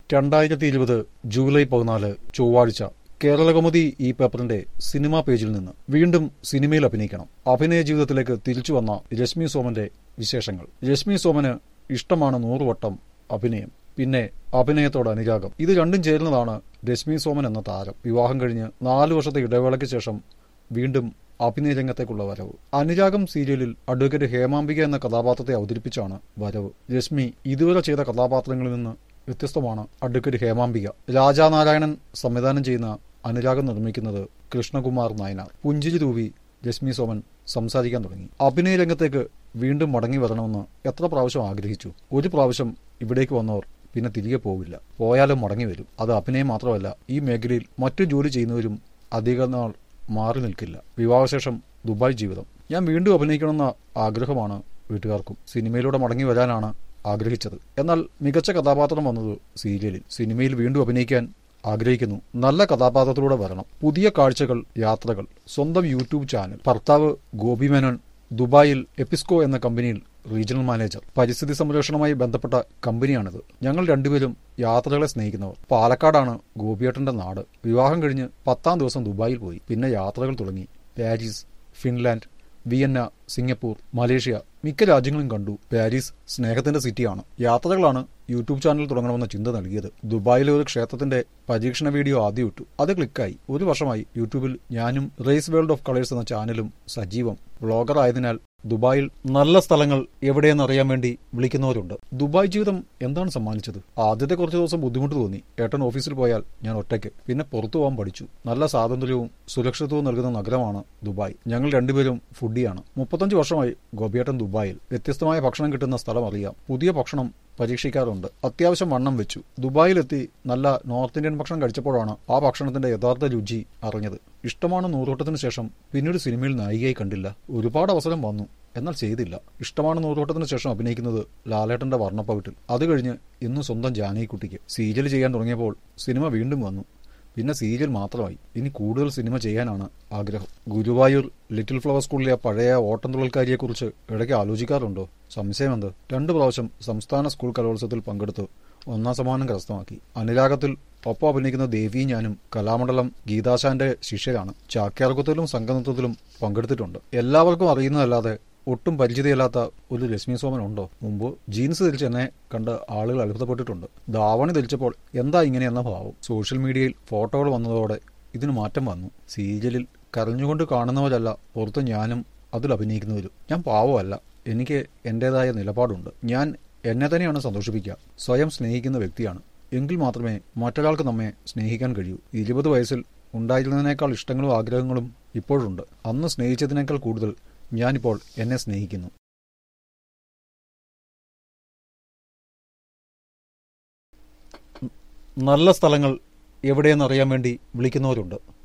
രണ്ടായിരത്തി ഇരുപത് ജൂലൈ പതിനാല് ചൊവ്വാഴ്ച കേരളകൗമുദി ഈ പേപ്പറിന്റെ സിനിമാ പേജിൽ നിന്ന് വീണ്ടും സിനിമയിൽ അഭിനയിക്കണം അഭിനയ ജീവിതത്തിലേക്ക് തിരിച്ചു വന്ന രശ്മി സോമന്റെ വിശേഷങ്ങൾ രശ്മി സോമന് ഇഷ്ടമാണ് നൂറുവട്ടം അഭിനയം പിന്നെ അഭിനയത്തോട് അനുരാഗം ഇത് രണ്ടും ചേരുന്നതാണ് രശ്മി സോമൻ എന്ന താരം വിവാഹം കഴിഞ്ഞ് നാലു വർഷത്തെ ഇടവേളയ്ക്ക് ശേഷം വീണ്ടും അഭിനയ രംഗത്തേക്കുള്ള വരവ് അനുരാഗം സീരിയലിൽ അഡ്വക്കേറ്റ് ഹേമാംബിക എന്ന കഥാപാത്രത്തെ അവതരിപ്പിച്ചാണ് വരവ് രശ്മി ഇതുവരെ ചെയ്ത കഥാപാത്രങ്ങളിൽ നിന്ന് വ്യത്യസ്തമാണ് അഡ്വക്കേറ്റ് ഹേമാംബിക രാജാനാരായണൻ സംവിധാനം ചെയ്യുന്ന അനുരാഗം നിർമ്മിക്കുന്നത് കൃഷ്ണകുമാർ നായനാർ പുഞ്ചിരി രൂപി രശ്മി സോമൻ സംസാരിക്കാൻ തുടങ്ങി അഭിനയ രംഗത്തേക്ക് വീണ്ടും മടങ്ങി വരണമെന്ന് എത്ര പ്രാവശ്യം ആഗ്രഹിച്ചു ഒരു പ്രാവശ്യം ഇവിടേക്ക് വന്നവർ പിന്നെ തിരികെ പോവില്ല പോയാലും മടങ്ങി വരും അത് അഭിനയം മാത്രമല്ല ഈ മേഖലയിൽ മറ്റു ജോലി ചെയ്യുന്നവരും അധിക നാൾ മാറി നിൽക്കില്ല വിവാഹശേഷം ദുബായ് ജീവിതം ഞാൻ വീണ്ടും അഭിനയിക്കണമെന്ന ആഗ്രഹമാണ് വീട്ടുകാർക്കും സിനിമയിലൂടെ മടങ്ങി വരാനാണ് ആഗ്രഹിച്ചത് എന്നാൽ മികച്ച കഥാപാത്രം വന്നത് സീരിയലിൽ സിനിമയിൽ വീണ്ടും അഭിനയിക്കാൻ ആഗ്രഹിക്കുന്നു നല്ല കഥാപാത്രത്തിലൂടെ വരണം പുതിയ കാഴ്ചകൾ യാത്രകൾ സ്വന്തം യൂട്യൂബ് ചാനൽ ഭർത്താവ് ഗോപി മേനോൻ ദുബായിൽ എപ്പിസ്കോ എന്ന കമ്പനിയിൽ റീജിയണൽ മാനേജർ പരിസ്ഥിതി സംരക്ഷണവുമായി ബന്ധപ്പെട്ട കമ്പനിയാണിത് ഞങ്ങൾ രണ്ടുപേരും യാത്രകളെ സ്നേഹിക്കുന്നവർ പാലക്കാടാണ് ഗോപിയേട്ടന്റെ നാട് വിവാഹം കഴിഞ്ഞ് പത്താം ദിവസം ദുബായിൽ പോയി പിന്നെ യാത്രകൾ തുടങ്ങി Paris Finland Vienna Singapore Malaysia മിക്ക രാജ്യങ്ങളും കണ്ടു പാരീസ് സ്നേഹത്തിന്റെ സിറ്റിയാണ് യാത്രകളാണ് യൂട്യൂബ് ചാനൽ തുടങ്ങണമെന്ന ചിന്ത നൽകിയത് ദുബായിലെ ഒരു ക്ഷേത്രത്തിന്റെ പരീക്ഷണ വീഡിയോ ആദ്യം ഇട്ടു അത് ക്ലിക്കായി ഒരു വർഷമായി യൂട്യൂബിൽ ഞാനും റേസ് വേൾഡ് ഓഫ് കളേഴ്സ് എന്ന ചാനലും സജീവം വ്ളോഗർ ആയതിനാൽ ദുബായിൽ നല്ല സ്ഥലങ്ങൾ എവിടെയെന്ന് അറിയാൻ വേണ്ടി വിളിക്കുന്നവരുണ്ട് ദുബായ് ജീവിതം എന്താണ് സമ്മാനിച്ചത് ആദ്യത്തെ കുറച്ച് ദിവസം ബുദ്ധിമുട്ട് തോന്നി ഏട്ടൻ ഓഫീസിൽ പോയാൽ ഞാൻ ഒറ്റയ്ക്ക് പിന്നെ പുറത്തു പോകാൻ പഠിച്ചു നല്ല സ്വാതന്ത്ര്യവും സുരക്ഷിതവും നൽകുന്ന നഗരമാണ് ദുബായ് ഞങ്ങൾ രണ്ടുപേരും ഫുഡിയാണ് മുപ്പത്തഞ്ച് വർഷമായി ഗോപിയേട്ടൻ ദുബായിൽ വ്യത്യസ്തമായ ഭക്ഷണം കിട്ടുന്ന സ്ഥലം അറിയാം പുതിയ ഭക്ഷണം പരീക്ഷിക്കാറുണ്ട് അത്യാവശ്യം വണ്ണം വെച്ചു ദുബായിലെത്തി നല്ല നോർത്ത് ഇന്ത്യൻ ഭക്ഷണം കഴിച്ചപ്പോഴാണ് ആ ഭക്ഷണത്തിന്റെ യഥാർത്ഥ രുചി അറിഞ്ഞത് ഇഷ്ടമാണ് നൂറുവട്ടത്തിന് ശേഷം പിന്നീട് സിനിമയിൽ നായികയായി കണ്ടില്ല ഒരുപാട് അവസരം വന്നു എന്നാൽ ചെയ്തില്ല ഇഷ്ടമാണ് നൂറുവട്ടത്തിന് ശേഷം അഭിനയിക്കുന്നത് ലാലേട്ടന്റെ വർണ്ണപ്പവിട്ടിൽ അത് കഴിഞ്ഞ് ഇന്ന് സ്വന്തം ജാനകിക്കുട്ടിക്ക് സീരിയൽ ചെയ്യാൻ തുടങ്ങിയപ്പോൾ സിനിമ വീണ്ടും വന്നു പിന്നെ സീരിയൽ മാത്രമായി ഇനി കൂടുതൽ സിനിമ ചെയ്യാനാണ് ആഗ്രഹം ഗുരുവായൂർ ലിറ്റിൽ ഫ്ലവർ സ്കൂളിലെ ആ പഴയ ഓട്ടംതുള്ളൽക്കാരിയെക്കുറിച്ച് ഇടയ്ക്ക് ആലോചിക്കാറുണ്ടോ സംശയമെന്ത് രണ്ടു പ്രാവശ്യം സംസ്ഥാന സ്കൂൾ കലോത്സവത്തിൽ പങ്കെടുത്ത് ഒന്നാം സമ്മാനം കരസ്ഥമാക്കി അനുരാഗത്തിൽ ഒപ്പം അഭിനയിക്കുന്ന ദേവി ഞാനും കലാമണ്ഡലം ഗീതാശാന്റെ ശിഷ്യരാണ് ചാക്യാർകുത്തിലും സംഘനൃത്തത്തിലും പങ്കെടുത്തിട്ടുണ്ട് എല്ലാവർക്കും അറിയുന്നതല്ലാതെ ഒട്ടും പരിചിതയല്ലാത്ത ഒരു രശ്മി സോമൻ ഉണ്ടോ മുമ്പ് ജീൻസ് ധരിച്ച് എന്നെ കണ്ട് ആളുകൾ അത്ഭുതപ്പെട്ടിട്ടുണ്ട് ധാവണി ധരിച്ചപ്പോൾ എന്താ ഇങ്ങനെയെന്ന ഭാവം സോഷ്യൽ മീഡിയയിൽ ഫോട്ടോകൾ വന്നതോടെ ഇതിന് മാറ്റം വന്നു സീരിയലിൽ കരഞ്ഞുകൊണ്ട് കാണുന്നവരല്ല പുറത്ത് ഞാനും അതിൽ അഭിനയിക്കുന്നവരും ഞാൻ പാവമല്ല എനിക്ക് എന്റേതായ നിലപാടുണ്ട് ഞാൻ എന്നെ തന്നെയാണ് സന്തോഷിപ്പിക്കുക സ്വയം സ്നേഹിക്കുന്ന വ്യക്തിയാണ് എങ്കിൽ മാത്രമേ മറ്റൊരാൾക്ക് നമ്മെ സ്നേഹിക്കാൻ കഴിയൂ ഇരുപത് വയസ്സിൽ ഉണ്ടായിരുന്നതിനേക്കാൾ ഇഷ്ടങ്ങളും ആഗ്രഹങ്ങളും ഇപ്പോഴുണ്ട് അന്ന് സ്നേഹിച്ചതിനേക്കാൾ കൂടുതൽ ഞാനിപ്പോൾ എന്നെ സ്നേഹിക്കുന്നു നല്ല സ്ഥലങ്ങൾ എവിടെയെന്ന് അറിയാൻ വേണ്ടി വിളിക്കുന്നവരുണ്ട്